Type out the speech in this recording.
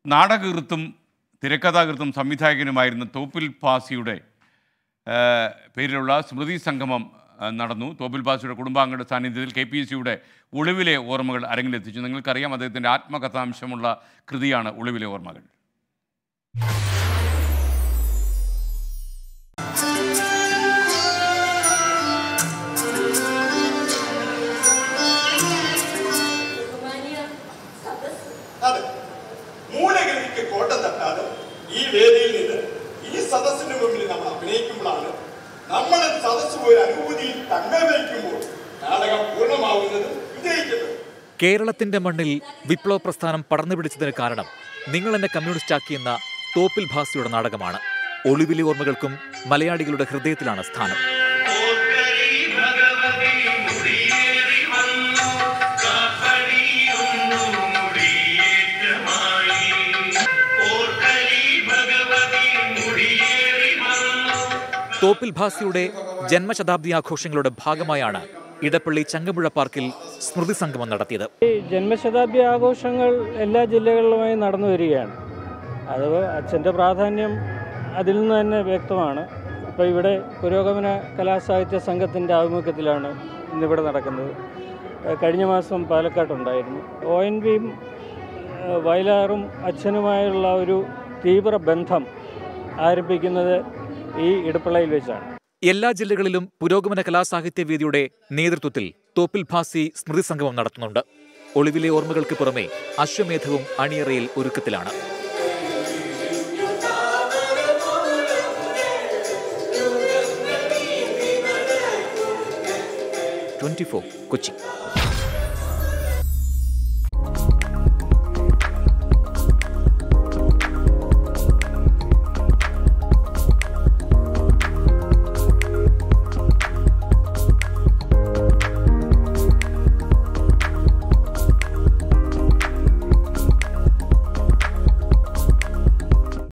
നാടകകൃത്തും തിരക്കഥാകൃത്തും സംവിധായകനുമായിരുന്ന തോപ്പിൽ പാസിയുടെ ആ, പേരിലുള്ള സ്മൃതി സംഗമം ആ, നടന്നു തോപ്പിൽ പാസിയുടെ കുടുംബാംഗങ്ങളുടെ സാന്നിധ്യത്തിൽ കെ പി എസ് സിയുടെ ഒളിവിലെ ഓർമ്മകൾ അരങ്ങിലെത്തിച്ചു നിങ്ങൾക്കറിയാം അദ്ദേഹത്തിൻ്റെ ആത്മകഥാംശമുള്ള കൃതിയാണ് ഒളിവിലെ ഓർമ്മകൾ അതെ മൂലഗതിക്ക് കോട്ടം തട്ടാതെ ഈ വേദിയിൽ നിന്ന് ഈ സദസ്സിന് മുമ്പിൽ നമ്മൾ അഭിനയിക്കുമ്പോഴാണ് നമ്മളെ സദസ്സ് ഒരു അനുഭൂതിയിൽ തങ്ങവയ്ക്കുമ്പോൾ നാടകം പൂർണ്ണമാവുന്നത് വിജയിക്കുന്നത് കേരളത്തിന്റെ മണ്ണിൽ വിപ്ലവ പ്രസ്ഥാനം പടർന്നു പിടിച്ചതിന് കാരണം നിങ്ങൾ എന്നെ കമ്മ്യൂണിസ്റ്റ് ആക്കിയെന്ന തോപ്പിൽ ഭാസിയുടെ നാടകമാണ് ഒളിവിലെ ഓർമ്മകൾക്കും മലയാളികളുടെ ഹൃദയത്തിലാണ് സ്ഥാനം തോപ്പിൽ ഭാസിയുടെ ജന്മശതാബ്ദി ആഘോഷങ്ങളുടെ ഭാഗമായാണ് ഇടപ്പള്ളി ചങ്കമ്പുഴ പാർക്കിൽ സ്മൃതി സംഗമം നടത്തിയത് ഈ ജന്മശതാബ്ദി ആഘോഷങ്ങൾ എല്ലാ ജില്ലകളിലുമായി നടന്നു വരികയാണ് അത് അച്ഛൻ്റെ പ്രാധാന്യം അതിൽ നിന്ന് തന്നെ വ്യക്തമാണ് ഇപ്പോൾ ഇവിടെ പുരോഗമന കലാസാഹിത്യ സംഘത്തിൻ്റെ ആഭിമുഖ്യത്തിലാണ് ഇന്നിവിടെ നടക്കുന്നത് ഏഹ് കഴിഞ്ഞ മാസം പാലക്കാട്ടുണ്ടായിരുന്നു ഒ എൻ വിയും വയലാറും അച്ഛനുമായുള്ള ഒരു തീവ്ര ബന്ധം ആരംഭിക്കുന്നത് ഈ ഇടപ്പള്ളയിൽ വെച്ചാണ് എല്ലാ ജില്ലകളിലും പുരോഗമന കലാസാഹിത്യ വേദിയുടെ നേതൃത്വത്തിൽ തോപ്പിൽ ഭാസി സ്മൃതി സംഗമം നടത്തുന്നുണ്ട് ഒളിവിലെ ഓർമ്മകൾക്ക് പുറമെ അശ്വമേധവും അണിയറയിൽ ഒരുക്കത്തിലാണ് ട്വന്റി കൊച്ചി